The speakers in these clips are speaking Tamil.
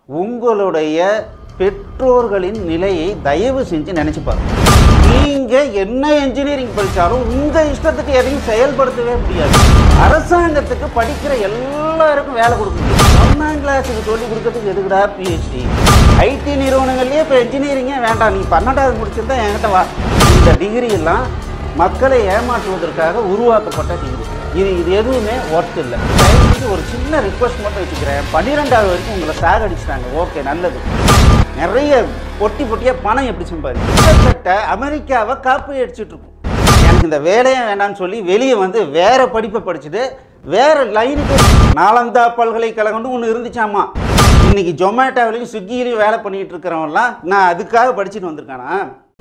உங்களுடைய பெற்றோர்களின் நிலையை தயவு செஞ்சு நினைச்சு பாருங்க நீங்க என்ன இன்ஜினியரிங் படிச்சாலும் உங்க இஷ்டத்துக்கு எதையும் செயல்படுத்தவே முடியாது அரசாங்கத்துக்கு படிக்கிற எல்லாருக்கும் வேலை கொடுக்க முடியும் ஒன்னாம் கிளாஸுக்கு சொல்லி கொடுக்கறதுக்கு எதுக்குடா பிஹெச்டி ஐடி நிறுவனங்கள்லயே இப்போ இன்ஜினியரிங்கே வேண்டாம் நீ பன்னெண்டாவது முடிச்சிருந்தா என்கிட்ட வா இந்த டிகிரி எல்லாம் மக்களை ஏமாற்றுவதற்காக உருவாக்கப்பட்ட டிகிரி இது இது எதுவுமே ஒர்த் இல்லை தயவுசெய்து ஒரு சின்ன ரிக்வஸ்ட் மட்டும் வச்சுக்கிறேன் பன்னிரெண்டாவது வரைக்கும் உங்களை சாகடிச்சிட்டாங்க ஓகே நல்லது நிறைய பொட்டி பொட்டியாக பணம் எப்படி சம்பாதி கிட்டத்தட்ட அமெரிக்காவை காப்பி அடிச்சிட்டு இருக்கும் எனக்கு இந்த வேலையே வேண்டாம்னு சொல்லி வெளியே வந்து வேற படிப்பை படிச்சுட்டு வேற லைனுக்கு நாலந்தா பல்கலைக்கழகம்னு ஒன்று இருந்துச்சாமா இன்னைக்கு ஜொமேட்டோவிலையும் ஸ்விக்கிலையும் வேலை பண்ணிட்டு இருக்கிறவன்லாம் நான் அதுக்காக படிச்சுட்டு வந்திருக்கானா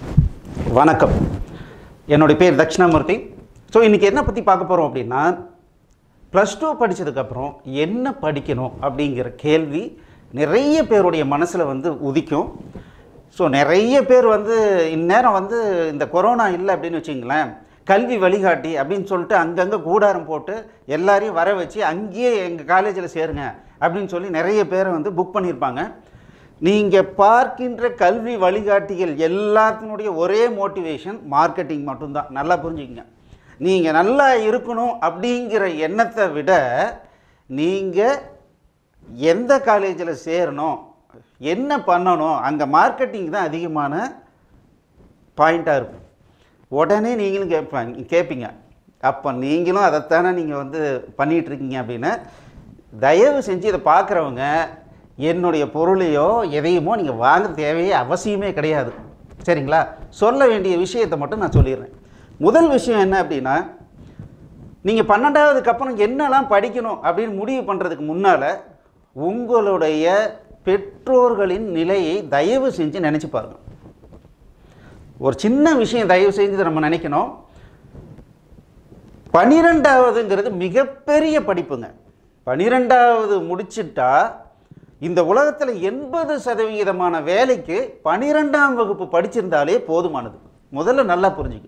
வணக்கம் என்னுடைய பேர் தட்சிணாமூர்த்தி ஸோ இன்றைக்கி என்ன பற்றி பார்க்க போகிறோம் அப்படின்னா ப்ளஸ் டூ படித்ததுக்கப்புறம் என்ன படிக்கணும் அப்படிங்கிற கேள்வி நிறைய பேருடைய மனசில் வந்து உதிக்கும் ஸோ நிறைய பேர் வந்து இந்நேரம் வந்து இந்த கொரோனா இல்லை அப்படின்னு வச்சிங்களேன் கல்வி வழிகாட்டி அப்படின்னு சொல்லிட்டு அங்கங்கே கூடாரம் போட்டு எல்லாரையும் வர வச்சு அங்கேயே எங்கள் காலேஜில் சேருங்க அப்படின்னு சொல்லி நிறைய பேரை வந்து புக் பண்ணியிருப்பாங்க நீங்கள் பார்க்கின்ற கல்வி வழிகாட்டிகள் எல்லாத்தினுடைய ஒரே மோட்டிவேஷன் மார்க்கெட்டிங் மட்டும்தான் நல்லா புரிஞ்சுக்கங்க நீங்கள் நல்லா இருக்கணும் அப்படிங்கிற எண்ணத்தை விட நீங்கள் எந்த காலேஜில் சேரணும் என்ன பண்ணணும் அங்கே மார்க்கெட்டிங் தான் அதிகமான பாயிண்ட்டாக இருக்கும் உடனே நீங்களும் கேட்பாங்க கேட்பீங்க அப்போ நீங்களும் அதைத்தானே நீங்கள் வந்து பண்ணிகிட்டு இருக்கீங்க அப்படின்னு தயவு செஞ்சு இதை பார்க்குறவங்க என்னுடைய பொருளையோ எதையுமோ நீங்கள் வாங்க தேவையே அவசியமே கிடையாது சரிங்களா சொல்ல வேண்டிய விஷயத்தை மட்டும் நான் சொல்லிடுறேன் முதல் விஷயம் என்ன அப்படின்னா நீங்கள் பன்னெண்டாவதுக்கு அப்புறம் என்னெல்லாம் படிக்கணும் அப்படின்னு முடிவு பண்ணுறதுக்கு முன்னால் உங்களுடைய பெற்றோர்களின் நிலையை தயவு செஞ்சு நினச்சி பாருங்க ஒரு சின்ன விஷயம் தயவு செஞ்சு நம்ம நினைக்கணும் பனிரெண்டாவதுங்கிறது மிகப்பெரிய படிப்புங்க பனிரெண்டாவது முடிச்சிட்டா இந்த உலகத்தில் எண்பது சதவிகிதமான வேலைக்கு பனிரெண்டாம் வகுப்பு படிச்சிருந்தாலே போதுமானது முதல்ல நல்லா புரிஞ்சுக்க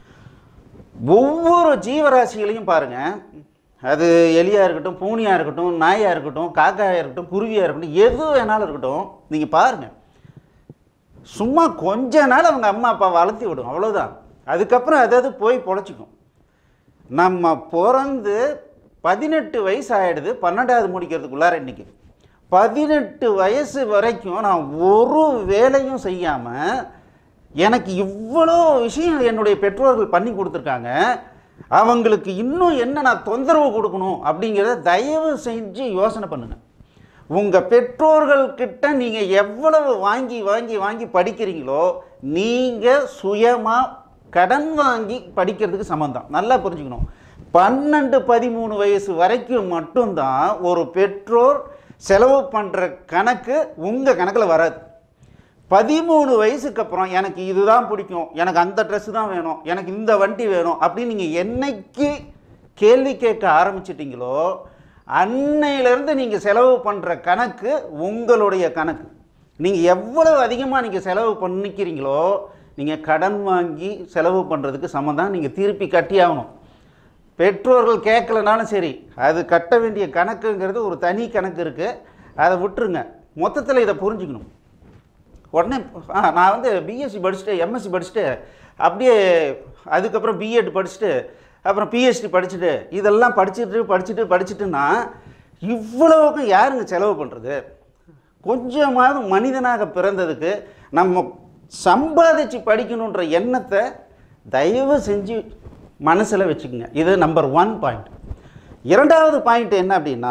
ஒவ்வொரு ஜீவராசிகளையும் பாருங்க அது எலியாக இருக்கட்டும் பூனியாக இருக்கட்டும் நாயாக இருக்கட்டும் காக்காயாக இருக்கட்டும் குருவியாக இருக்கட்டும் எது வேணாலும் இருக்கட்டும் நீங்கள் பாருங்கள் சும்மா கொஞ்ச நாள் அவங்க அம்மா அப்பா வளர்த்தி விடும் அவ்வளோதான் அதுக்கப்புறம் அதாவது போய் பொழைச்சிக்கும் நம்ம பிறந்து பதினெட்டு வயசு ஆகிடுது பன்னெண்டாவது முடிக்கிறதுக்குள்ளார இன்னைக்கு பதினெட்டு வயசு வரைக்கும் நான் ஒரு வேலையும் செய்யாமல் எனக்கு இவ்வளோ விஷயம் என்னுடைய பெற்றோர்கள் பண்ணி கொடுத்துருக்காங்க அவங்களுக்கு இன்னும் என்ன நான் தொந்தரவு கொடுக்கணும் அப்படிங்கிறத தயவு செஞ்சு யோசனை பண்ணுங்க உங்கள் பெற்றோர்கள்கிட்ட நீங்கள் எவ்வளவு வாங்கி வாங்கி வாங்கி படிக்கிறீங்களோ நீங்கள் சுயமாக கடன் வாங்கி படிக்கிறதுக்கு சம்மந்தம் நல்லா புரிஞ்சுக்கணும் பன்னெண்டு பதிமூணு வயசு வரைக்கும் மட்டும்தான் ஒரு பெற்றோர் செலவு பண்ணுற கணக்கு உங்கள் கணக்கில் வராது பதிமூணு வயசுக்கு அப்புறம் எனக்கு இதுதான் பிடிக்கும் எனக்கு அந்த ட்ரெஸ்ஸு தான் வேணும் எனக்கு இந்த வண்டி வேணும் அப்படின்னு நீங்கள் என்னைக்கு கேள்வி கேட்க ஆரம்பிச்சிட்டிங்களோ அன்னையிலேருந்து நீங்கள் செலவு பண்ணுற கணக்கு உங்களுடைய கணக்கு நீங்கள் எவ்வளவு அதிகமாக நீங்கள் செலவு பண்ணிக்கிறீங்களோ நீங்கள் கடன் வாங்கி செலவு பண்ணுறதுக்கு சம்மந்தம் நீங்கள் திருப்பி கட்டி ஆகணும் பெற்றோர்கள் கேட்கலனாலும் சரி அது கட்ட வேண்டிய கணக்குங்கிறது ஒரு தனி கணக்கு இருக்குது அதை விட்டுருங்க மொத்தத்தில் இதை புரிஞ்சுக்கணும் உடனே ஆ நான் வந்து பிஎஸ்சி படிச்சுட்டு எம்எஸ்சி படிச்சுட்டு அப்படியே அதுக்கப்புறம் பிஎட் படிச்சுட்டு அப்புறம் பிஹெச்டி படிச்சுட்டு இதெல்லாம் படிச்சுட்டு படிச்சுட்டு படிச்சுட்டுன்னா இவ்வளவுக்கும் யாருங்க செலவு பண்ணுறது கொஞ்சமாவது மனிதனாக பிறந்ததுக்கு நம்ம சம்பாதிச்சு படிக்கணுன்ற எண்ணத்தை தயவு செஞ்சு மனசில் வச்சுக்கோங்க இது நம்பர் ஒன் பாயிண்ட் இரண்டாவது பாயிண்ட் என்ன அப்படின்னா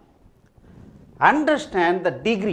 அண்டர்ஸ்டாண்ட் த டிகிரி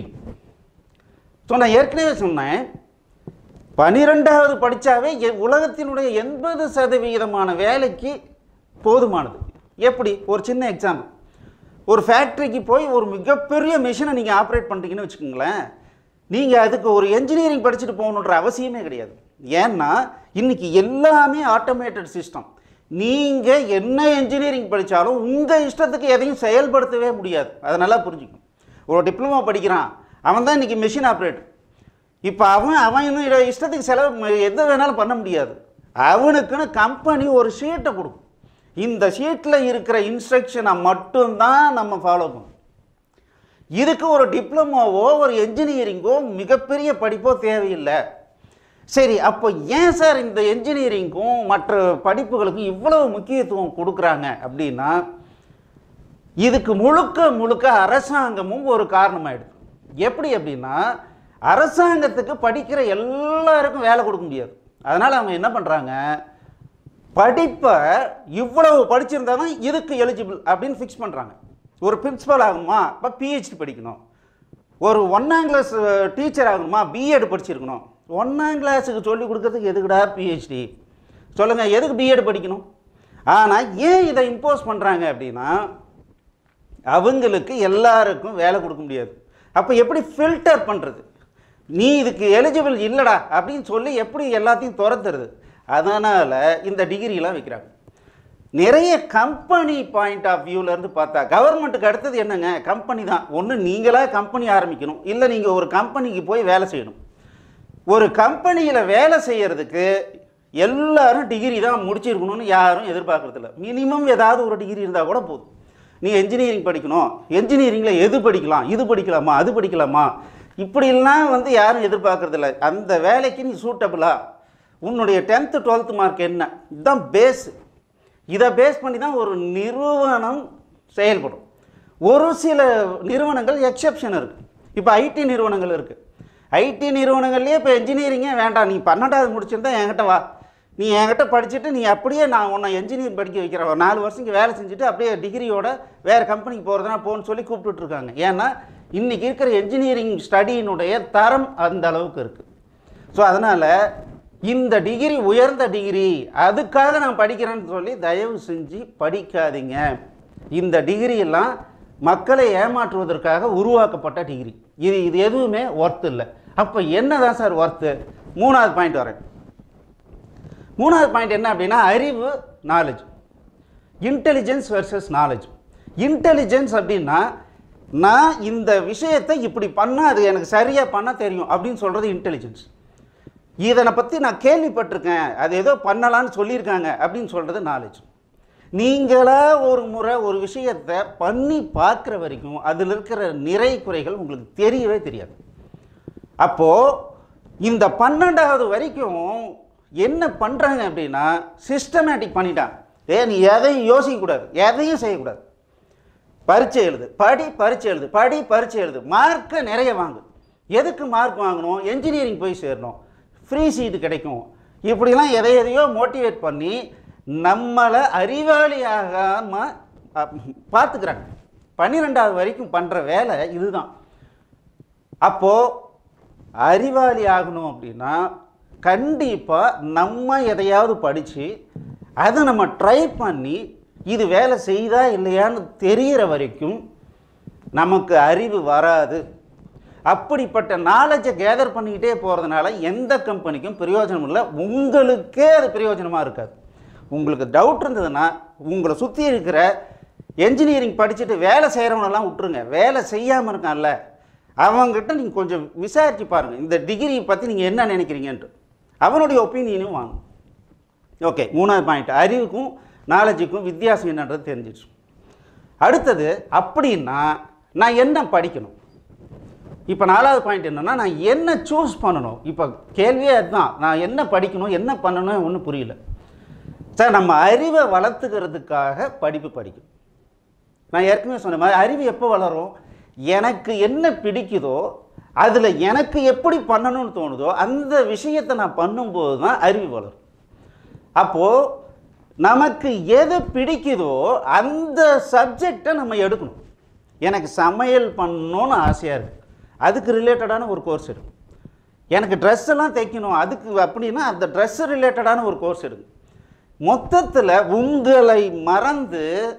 ஸோ நான் ஏற்கனவே சொன்னேன் பனிரெண்டாவது படித்தாவே உலகத்தினுடைய எண்பது சதவிகிதமான வேலைக்கு போதுமானது எப்படி ஒரு சின்ன எக்ஸாம்பிள் ஒரு ஃபேக்ட்ரிக்கு போய் ஒரு மிகப்பெரிய மிஷினை நீங்கள் ஆப்ரேட் பண்ணுறீங்கன்னு வச்சுக்கோங்களேன் நீங்கள் அதுக்கு ஒரு என்ஜினியரிங் படிச்சுட்டு போகணுன்ற அவசியமே கிடையாது ஏன்னா இன்றைக்கி எல்லாமே ஆட்டோமேட்டட் சிஸ்டம் நீங்கள் என்ன என்ஜினியரிங் படித்தாலும் உங்கள் இஷ்டத்துக்கு எதையும் செயல்படுத்தவே முடியாது அதை நல்லா புரிஞ்சுக்கணும் ஒரு டிப்ளமோ படிக்கிறான் அவன் தான் இன்றைக்கி மிஷின் ஆப்ரேட்டர் இப்போ அவன் அவன் இன்னும் இஷ்டத்துக்கு செலவு எது வேணாலும் பண்ண முடியாது அவனுக்குன்னு கம்பெனி ஒரு ஷீட்டை கொடுக்கும் இந்த ஷீட்டில் இருக்கிற இன்ஸ்ட்ரக்ஷனை மட்டும்தான் நம்ம ஃபாலோ பண்ணணும் இதுக்கு ஒரு டிப்ளமோவோ ஒரு என்ஜினியரிங்கோ மிகப்பெரிய படிப்போ தேவையில்லை சரி அப்போ ஏன் சார் இந்த என்ஜினியரிங்க்கும் மற்ற படிப்புகளுக்கும் இவ்வளவு முக்கியத்துவம் கொடுக்குறாங்க அப்படின்னா இதுக்கு முழுக்க முழுக்க அரசாங்கமும் ஒரு காரணமாயிடுது எப்படி அப்படின்னா அரசாங்கத்துக்கு படிக்கிற எல்லாருக்கும் வேலை கொடுக்க முடியாது அதனால் அவங்க என்ன பண்ணுறாங்க படிப்பை இவ்வளவு படிச்சிருந்தா தான் இதுக்கு எலிஜிபிள் அப்படின்னு ஃபிக்ஸ் பண்ணுறாங்க ஒரு பிரின்சிபல் ஆகணுமா இப்போ பிஹெச்டி படிக்கணும் ஒரு ஒன்றாம் கிளாஸ் டீச்சர் ஆகணுமா பிஎட் படிச்சிருக்கணும் ஒன்றாம் கிளாஸுக்கு சொல்லி கொடுக்கறதுக்கு எதுக்குடா பிஹெச்டி சொல்லுங்கள் எதுக்கு பிஎட் படிக்கணும் ஆனால் ஏன் இதை இம்போஸ் பண்ணுறாங்க அப்படின்னா அவங்களுக்கு எல்லாருக்கும் வேலை கொடுக்க முடியாது அப்போ எப்படி ஃபில்டர் பண்ணுறது நீ இதுக்கு எலிஜிபிள் இல்லைடா அப்படின்னு சொல்லி எப்படி எல்லாத்தையும் துரத்துறது அதனால் இந்த டிகிரிலாம் வைக்கிறாங்க நிறைய கம்பெனி பாயிண்ட் ஆஃப் வியூலேருந்து பார்த்தா கவர்மெண்ட்டுக்கு அடுத்தது என்னங்க கம்பெனி தான் ஒன்று நீங்களாக கம்பெனி ஆரம்பிக்கணும் இல்லை நீங்கள் ஒரு கம்பெனிக்கு போய் வேலை செய்யணும் ஒரு கம்பெனியில் வேலை செய்யறதுக்கு எல்லாரும் டிகிரி தான் முடிச்சிருக்கணும்னு யாரும் எதிர்பார்க்கறதில்ல மினிமம் ஏதாவது ஒரு டிகிரி இருந்தால் கூட போதும் நீ என்ஜினியரிங் படிக்கணும் என்ஜினியரிங்கில் எது படிக்கலாம் இது படிக்கலாமா அது படிக்கலாமா இப்படிலாம் வந்து யாரும் எதிர்பார்க்கறதில்ல அந்த வேலைக்கு நீ சூட்டபிளா உன்னுடைய டென்த்து டுவெல்த்து மார்க் என்ன இதுதான் பேஸு இதை பேஸ் பண்ணி தான் ஒரு நிறுவனம் செயல்படும் ஒரு சில நிறுவனங்கள் எக்ஸெப்ஷன் இருக்குது இப்போ ஐடி நிறுவனங்கள் இருக்குது ஐடி நிறுவனங்கள்லேயே இப்போ என்ஜினியரிங்கே வேண்டாம் நீ பன்னெண்டாவது முடிச்சிருந்தா என்கிட்ட வா நீ என்கிட்ட படிச்சுட்டு நீ அப்படியே நான் உன்னை என்ஜினியர் படிக்க வைக்கிறேன் ஒரு நாலு வருஷம் இங்கே வேலை செஞ்சுட்டு அப்படியே டிகிரியோட வேறு கம்பெனிக்கு போகிறதுனா போன்னு சொல்லி கூப்பிட்டுட்டு இருக்காங்க ஏன்னா இன்றைக்கி இருக்கிற என்ஜினியரிங் ஸ்டடியினுடைய தரம் அந்த அளவுக்கு இருக்குது ஸோ அதனால் இந்த டிகிரி உயர்ந்த டிகிரி அதுக்காக நான் படிக்கிறேன்னு சொல்லி தயவு செஞ்சு படிக்காதீங்க இந்த டிகிரி எல்லாம் மக்களை ஏமாற்றுவதற்காக உருவாக்கப்பட்ட டிகிரி இது இது எதுவுமே ஒர்த் இல்லை அப்போ என்ன தான் சார் ஒர்த்து மூணாவது பாயிண்ட் வரேன் மூணாவது பாயிண்ட் என்ன அப்படின்னா அறிவு knowledge intelligence versus knowledge intelligence அப்படின்னா நான் இந்த விஷயத்தை இப்படி பண்ணால் அது எனக்கு சரியாக பண்ண தெரியும் அப்படின்னு சொல்கிறது இன்டெலிஜென்ஸ் இதனை பற்றி நான் கேள்விப்பட்டிருக்கேன் அது ஏதோ பண்ணலான்னு சொல்லியிருக்காங்க அப்படின்னு சொல்கிறது நாலேஜ் நீங்களா ஒரு முறை ஒரு விஷயத்தை பண்ணி பார்க்குற வரைக்கும் அதில் இருக்கிற நிறை குறைகள் உங்களுக்கு தெரியவே தெரியாது அப்போது இந்த பன்னெண்டாவது வரைக்கும் என்ன பண்ணுறாங்க அப்படின்னா சிஸ்டமேட்டிக் பண்ணிட்டாங்க ஏ நீ எதையும் யோசிக்கக்கூடாது எதையும் செய்யக்கூடாது பரீட்சை எழுது படி பரீட்சை எழுது படி பரீட்சை எழுது மார்க்கை நிறைய வாங்கு எதுக்கு மார்க் வாங்கணும் என்ஜினியரிங் போய் சேரணும் ஃப்ரீ சீட்டு கிடைக்கும் இப்படிலாம் எதை எதையோ மோட்டிவேட் பண்ணி நம்மளை அறிவாளியாகாமல் பார்த்துக்கிறாங்க பன்னிரெண்டாவது வரைக்கும் பண்ணுற வேலை இதுதான் அப்போது அறிவாளி ஆகணும் அப்படின்னா கண்டிப்பாக நம்ம எதையாவது படித்து அதை நம்ம ட்ரை பண்ணி இது வேலை செய்தா இல்லையான்னு தெரிகிற வரைக்கும் நமக்கு அறிவு வராது அப்படிப்பட்ட நாலேஜை கேதர் பண்ணிக்கிட்டே போகிறதுனால எந்த கம்பெனிக்கும் பிரயோஜனம் இல்லை உங்களுக்கே அது பிரயோஜனமாக இருக்காது உங்களுக்கு டவுட் இருந்ததுன்னா உங்களை சுற்றி இருக்கிற என்ஜினியரிங் படிச்சுட்டு வேலை செய்கிறவனெல்லாம் விட்டுருங்க வேலை செய்யாமல் இருக்கான்ல அவங்ககிட்ட நீங்கள் கொஞ்சம் விசாரித்து பாருங்கள் இந்த டிகிரி பற்றி நீங்கள் என்ன நினைக்கிறீங்கன்ட்டு அவனுடைய ஒப்பீனியனும் வாங்க ஓகே மூணாவது பாயிண்ட் அறிவுக்கும் நாலேஜுக்கும் வித்தியாசம் என்னன்றது தெரிஞ்சிச்சு அடுத்தது அப்படின்னா நான் என்ன படிக்கணும் இப்போ நாலாவது பாயிண்ட் என்னென்னா நான் என்ன சூஸ் பண்ணணும் இப்போ கேள்வியே அதுதான் நான் என்ன படிக்கணும் என்ன பண்ணணும் ஒன்றும் புரியல சார் நம்ம அறிவை வளர்த்துக்கிறதுக்காக படிப்பு படிக்கணும் நான் ஏற்கனவே சொன்ன மாதிரி அறிவு எப்போ வளரும் எனக்கு என்ன பிடிக்குதோ அதில் எனக்கு எப்படி பண்ணணும்னு தோணுதோ அந்த விஷயத்தை நான் பண்ணும்போது தான் அறிவு வளரும் அப்போது நமக்கு எது பிடிக்குதோ அந்த சப்ஜெக்டை நம்ம எடுக்கணும் எனக்கு சமையல் பண்ணணும்னு ஆசையாக இருக்குது அதுக்கு ரிலேட்டடான ஒரு கோர்ஸ் எடுக்கும் எனக்கு ட்ரெஸ் எல்லாம் தைக்கணும் அதுக்கு அப்படின்னா அந்த ட்ரெஸ் ரிலேட்டடான ஒரு கோர்ஸ் எடுக்கும் மொத்தத்தில் உங்களை மறந்து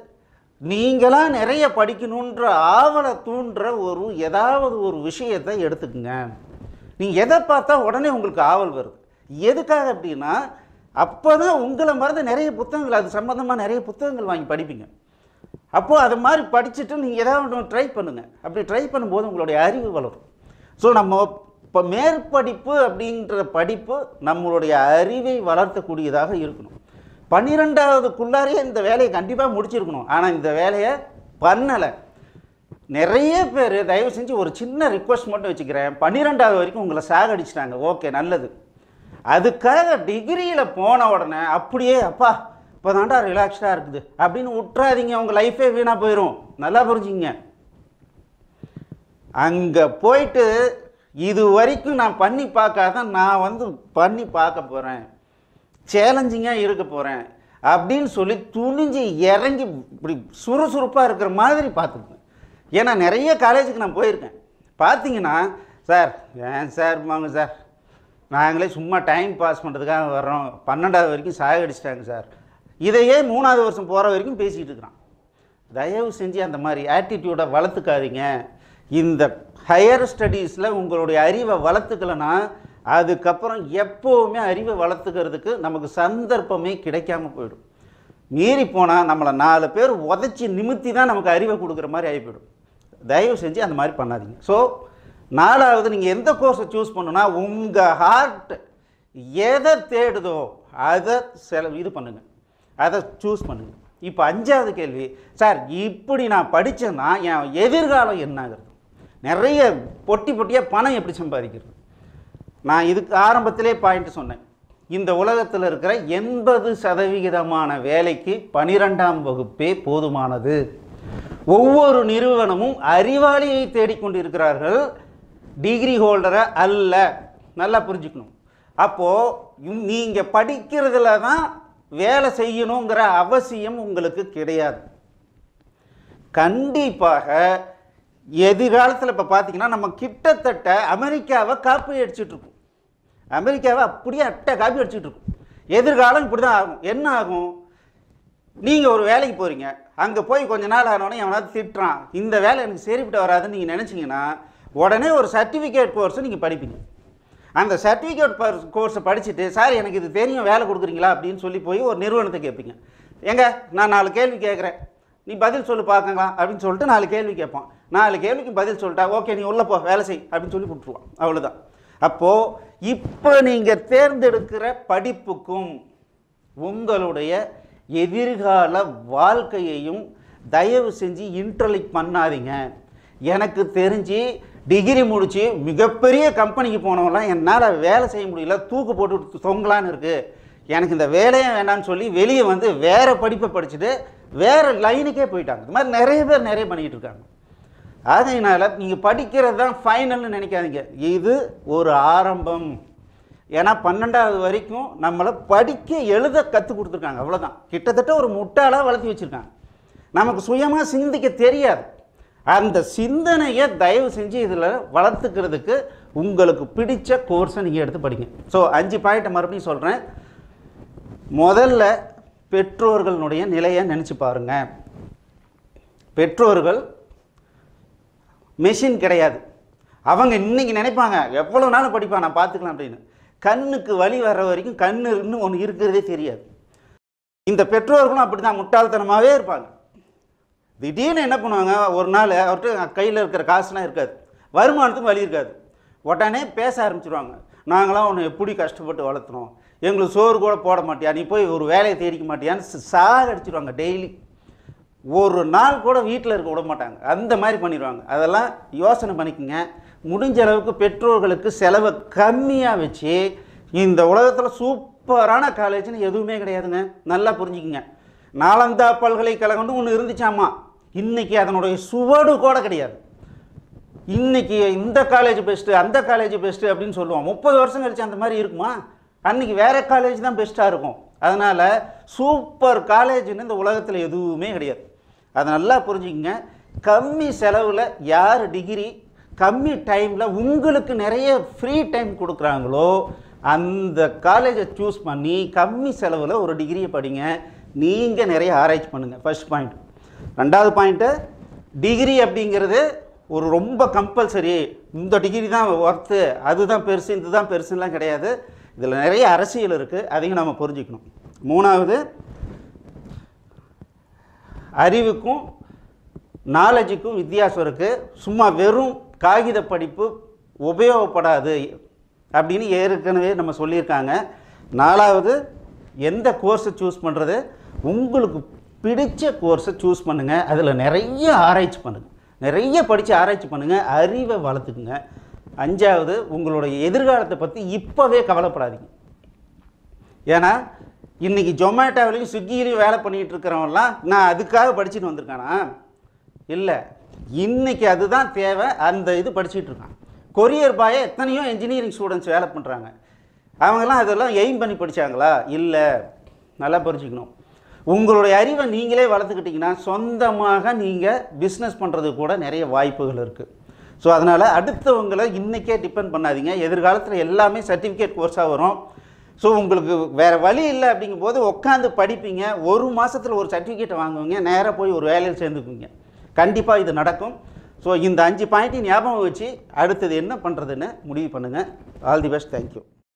நீங்களாக நிறைய படிக்கணுன்ற ஆவலை தூண்டுற ஒரு ஏதாவது ஒரு விஷயத்தை எடுத்துக்கங்க நீங்கள் எதை பார்த்தா உடனே உங்களுக்கு ஆவல் வருது எதுக்காக அப்படின்னா அப்போ தான் உங்களை மறந்து நிறைய புத்தகங்கள் அது சம்மந்தமாக நிறைய புத்தகங்கள் வாங்கி படிப்பீங்க அப்போது அது மாதிரி படிச்சுட்டு நீங்கள் ஏதாவது ஒன்று ட்ரை பண்ணுங்கள் அப்படி ட்ரை பண்ணும்போது உங்களுடைய அறிவு வளரும் ஸோ நம்ம இப்போ மேற்படிப்பு அப்படின்ற படிப்பு நம்மளுடைய அறிவை வளர்த்தக்கூடியதாக இருக்கணும் பன்னிரெண்டாவதுக்குள்ளாரே இந்த வேலையை கண்டிப்பாக முடிச்சிருக்கணும் ஆனால் இந்த வேலையை பண்ணலை நிறைய பேர் தயவு செஞ்சு ஒரு சின்ன ரிக்வஸ்ட் மட்டும் வச்சுக்கிறேன் பன்னிரெண்டாவது வரைக்கும் உங்களை சாகடிச்சிட்டாங்க ஓகே நல்லது அதுக்காக டிகிரியில் போன உடனே அப்படியே அப்பா இப்போ தாண்டா ரிலாக்ஸ்டாக இருக்குது அப்படின்னு விட்றாதீங்க உங்கள் லைஃபே வீணாக போயிடும் நல்லா புரிஞ்சுங்க அங்கே போயிட்டு இது வரைக்கும் நான் பண்ணி பார்க்காத நான் வந்து பண்ணி பார்க்க போகிறேன் சேலஞ்சிங்காக இருக்க போகிறேன் அப்படின்னு சொல்லி துணிஞ்சு இறங்கி இப்படி சுறுசுறுப்பாக இருக்கிற மாதிரி பார்த்துக்குவேன் ஏன்னா நிறைய காலேஜுக்கு நான் போயிருக்கேன் பார்த்தீங்கன்னா சார் ஏன் சார் வாங்க சார் நாங்களே சும்மா டைம் பாஸ் பண்ணுறதுக்காக வர்றோம் பன்னெண்டாவது வரைக்கும் சாகடிச்சிட்டாங்க சார் இதையே மூணாவது வருஷம் போகிற வரைக்கும் பேசிக்கிட்டு இருக்கிறான் தயவு செஞ்சு அந்த மாதிரி ஆட்டிடியூடை வளர்த்துக்காதீங்க இந்த ஹையர் ஸ்டடீஸில் உங்களுடைய அறிவை வளர்த்துக்கலன்னா அதுக்கப்புறம் எப்போவுமே அறிவை வளர்த்துக்கிறதுக்கு நமக்கு சந்தர்ப்பமே கிடைக்காம போயிடும் மீறி போனால் நம்மளை நாலு பேர் உதச்சி நிமித்தி தான் நமக்கு அறிவை கொடுக்குற மாதிரி ஆகி போயிடும் தயவு செஞ்சு அந்த மாதிரி பண்ணாதீங்க ஸோ நாலாவது நீங்கள் எந்த கோர்ஸை சூஸ் பண்ணுன்னா உங்கள் ஹார்ட் எதை தேடுதோ அதை செல இது பண்ணுங்கள் அதை சூஸ் பண்ணுங்க இப்போ அஞ்சாவது கேள்வி சார் இப்படி நான் படித்தேன்னா என் எதிர்காலம் என்னாகிறது நிறைய பொட்டி பொட்டியாக பணம் எப்படி சம்பாதிக்கிறது நான் இதுக்கு ஆரம்பத்திலே பாயிண்ட் சொன்னேன் இந்த உலகத்தில் இருக்கிற எண்பது சதவிகிதமான வேலைக்கு பனிரெண்டாம் வகுப்பே போதுமானது ஒவ்வொரு நிறுவனமும் அறிவாளியை தேடிக்கொண்டிருக்கிறார்கள் டிகிரி ஹோல்டரை அல்ல நல்லா புரிஞ்சுக்கணும் அப்போது நீங்கள் படிக்கிறதுல தான் வேலை செய்யணுங்கிற அவசியம் உங்களுக்கு கிடையாது கண்டிப்பாக எதிர்காலத்தில் இப்போ பார்த்தீங்கன்னா நம்ம கிட்டத்தட்ட அமெரிக்காவை காப்பி அடிச்சிட்டு இருக்கோம் அமெரிக்காவை அப்படியே அட்டை காப்பி அடிச்சிட்டு இருக்கோம் எதிர்காலம் இப்படி தான் ஆகும் என்ன ஆகும் நீங்கள் ஒரு வேலைக்கு போகிறீங்க அங்கே போய் கொஞ்ச நாள் ஆனோடனே எவனாவது திட்டுறான் இந்த வேலை எனக்கு சரிப்பட்டு வராதுன்னு நீங்கள் நினச்சிங்கன்னா உடனே ஒரு சர்டிஃபிகேட் கோர்ஸை நீங்கள் படிப்பீங்க அந்த சர்டிஃபிகேட் கோர்ஸை படிச்சுட்டு சார் எனக்கு இது தெரியும் வேலை கொடுக்குறீங்களா அப்படின்னு சொல்லி போய் ஒரு நிறுவனத்தை கேட்பீங்க ஏங்க நான் நாலு கேள்வி கேட்குறேன் நீ பதில் சொல்லு பார்க்கலாம் அப்படின்னு சொல்லிட்டு நாலு கேள்வி கேட்பான் நாலு கேள்விக்கு பதில் சொல்லிட்டா ஓகே நீ உள்ள போ வேலை செய் அப்படின்னு சொல்லி விட்டுருவான் அவ்வளோதான் அப்போது இப்போ நீங்கள் தேர்ந்தெடுக்கிற படிப்புக்கும் உங்களுடைய எதிர்கால வாழ்க்கையையும் தயவு செஞ்சு இன்டர்லிக் பண்ணாதீங்க எனக்கு தெரிஞ்சு டிகிரி முடித்து மிகப்பெரிய கம்பெனிக்கு போனவங்களாம் என்னால் வேலை செய்ய முடியல தூக்கு போட்டு தொங்கலான்னு இருக்குது எனக்கு இந்த வேலையே வேண்டாம்னு சொல்லி வெளியே வந்து வேறு படிப்பை படிச்சுட்டு வேறு லைனுக்கே போயிட்டாங்க இது மாதிரி நிறைய பேர் நிறைய பண்ணிக்கிட்டு இருக்காங்க ஆகையினால நீங்கள் படிக்கிறது தான் ஃபைனல்னு நினைக்காதீங்க இது ஒரு ஆரம்பம் ஏன்னா பன்னெண்டாவது வரைக்கும் நம்மளை படிக்க எழுத கற்றுக் கொடுத்துருக்காங்க அவ்வளோதான் கிட்டத்தட்ட ஒரு முட்டாளாக வளர்த்தி வச்சுருக்காங்க நமக்கு சுயமாக சிந்திக்க தெரியாது அந்த சிந்தனையை தயவு செஞ்சு இதில் வளர்த்துக்கிறதுக்கு உங்களுக்கு பிடிச்ச கோர்ஸை நீங்கள் எடுத்து படிங்க ஸோ அஞ்சு பாயிண்ட்டை மறுபடியும் சொல்கிறேன் முதல்ல பெற்றோர்களுடைய நிலையை நினச்சி பாருங்க பெற்றோர்கள் மெஷின் கிடையாது அவங்க இன்னைக்கு நினைப்பாங்க எவ்வளோ நாளும் படிப்பான் நான் பார்த்துக்கலாம் அப்படின்னு கண்ணுக்கு வலி வர்ற வரைக்கும் கண்ணுன்னு ஒன்று இருக்கிறதே தெரியாது இந்த பெற்றோர்களும் அப்படி தான் முட்டாள்தனமாகவே இருப்பாங்க திடீர்னு என்ன பண்ணுவாங்க ஒரு நாள் அவர்கிட்ட கையில் இருக்கிற காசுலாம் இருக்காது வருமானத்துக்கு வழி இருக்காது உடனே பேச ஆரம்பிச்சிருவாங்க நாங்களாம் உன்னை எப்படி கஷ்டப்பட்டு வளர்த்துறோம் எங்களுக்கு சோறு கூட போட மாட்டியா நீ போய் ஒரு வேலையை தேடிக்க மாட்டியான்னு சாகடிச்சிருவாங்க டெய்லி ஒரு நாள் கூட வீட்டில் இருக்க விட மாட்டாங்க அந்த மாதிரி பண்ணிடுவாங்க அதெல்லாம் யோசனை பண்ணிக்கோங்க முடிஞ்ச அளவுக்கு பெற்றோர்களுக்கு செலவை கம்மியாக வச்சு இந்த உலகத்தில் சூப்பரான காலேஜ்னு எதுவுமே கிடையாதுங்க நல்லா புரிஞ்சுக்குங்க நாலந்தா பல்கலைக்கழகம்னு ஒன்று இருந்துச்சாமா இன்னைக்கு அதனுடைய சுவடு கூட கிடையாது இன்னைக்கு இந்த காலேஜ் பெஸ்ட்டு அந்த காலேஜ் பெஸ்ட்டு அப்படின்னு சொல்லுவோம் முப்பது வருஷம் கழிச்சு அந்த மாதிரி இருக்குமா அன்னைக்கு வேற காலேஜ் தான் பெஸ்ட்டாக இருக்கும் அதனால் சூப்பர் காலேஜ்னு இந்த உலகத்தில் எதுவுமே கிடையாது அதை நல்லா புரிஞ்சுக்கங்க கம்மி செலவில் யார் டிகிரி கம்மி டைமில் உங்களுக்கு நிறைய ஃப்ரீ டைம் கொடுக்குறாங்களோ அந்த காலேஜை சூஸ் பண்ணி கம்மி செலவில் ஒரு டிகிரியை படிங்க நீங்கள் நிறைய ஆராய்ச்சி பண்ணுங்கள் ஃபர்ஸ்ட் பாயிண்ட் ரெண்டாவது பாயிண்ட்டு டிகிரி அப்படிங்கிறது ஒரு ரொம்ப கம்பல்சரி இந்த டிகிரி தான் ஒர்த்து அதுதான் பெருசு இதுதான் பெருசுலாம் கிடையாது இதில் நிறைய அரசியல் இருக்குது அதையும் நம்ம புரிஞ்சுக்கணும் மூணாவது அறிவுக்கும் நாலேஜுக்கும் வித்தியாசம் இருக்குது சும்மா வெறும் காகித படிப்பு உபயோகப்படாது அப்படின்னு ஏற்கனவே நம்ம சொல்லியிருக்காங்க நாலாவது எந்த கோர்ஸை சூஸ் பண்ணுறது உங்களுக்கு பிடிச்ச கோர்ஸை சூஸ் பண்ணுங்கள் அதில் நிறைய ஆராய்ச்சி பண்ணுங்கள் நிறைய படித்து ஆராய்ச்சி பண்ணுங்கள் அறிவை வளர்த்துக்குங்க அஞ்சாவது உங்களுடைய எதிர்காலத்தை பற்றி இப்போவே கவலைப்படாதீங்க ஏன்னா இன்னைக்கு ஜொமேட்டோவிலையும் ஸ்விக்கியிலையும் வேலை பண்ணிகிட்டு இருக்கிறவன்லாம் நான் அதுக்காக படிச்சுட்டு வந்திருக்கானா இல்லை இன்னைக்கு அதுதான் தேவை அந்த இது படிச்சுட்டு இருக்கான் கொரியர் பாயை எத்தனையோ இன்ஜினியரிங் ஸ்டூடெண்ட்ஸ் வேலை பண்ணுறாங்க அவங்கெல்லாம் அதெல்லாம் எய்ம் பண்ணி படிச்சாங்களா இல்லை நல்லா புரிஞ்சுக்கணும் உங்களுடைய அறிவை நீங்களே வளர்த்துக்கிட்டிங்கன்னா சொந்தமாக நீங்கள் பிஸ்னஸ் பண்ணுறது கூட நிறைய வாய்ப்புகள் இருக்குது ஸோ அதனால் அடுத்தவங்களை இன்றைக்கே டிபெண்ட் பண்ணாதீங்க எதிர்காலத்தில் எல்லாமே சர்டிஃபிகேட் கோர்ஸாக வரும் ஸோ உங்களுக்கு வேறு வழி இல்லை அப்படிங்கும்போது உட்காந்து படிப்பீங்க ஒரு மாதத்தில் ஒரு சர்டிஃபிகேட்டை வாங்குவீங்க நேராக போய் ஒரு வேலையில் சேர்ந்துக்குவீங்க கண்டிப்பாக இது நடக்கும் ஸோ இந்த அஞ்சு பாயிண்ட்டையும் ஞாபகம் வச்சு அடுத்தது என்ன பண்ணுறதுன்னு முடிவு பண்ணுங்கள் ஆல் தி பெஸ்ட் தேங்க்யூ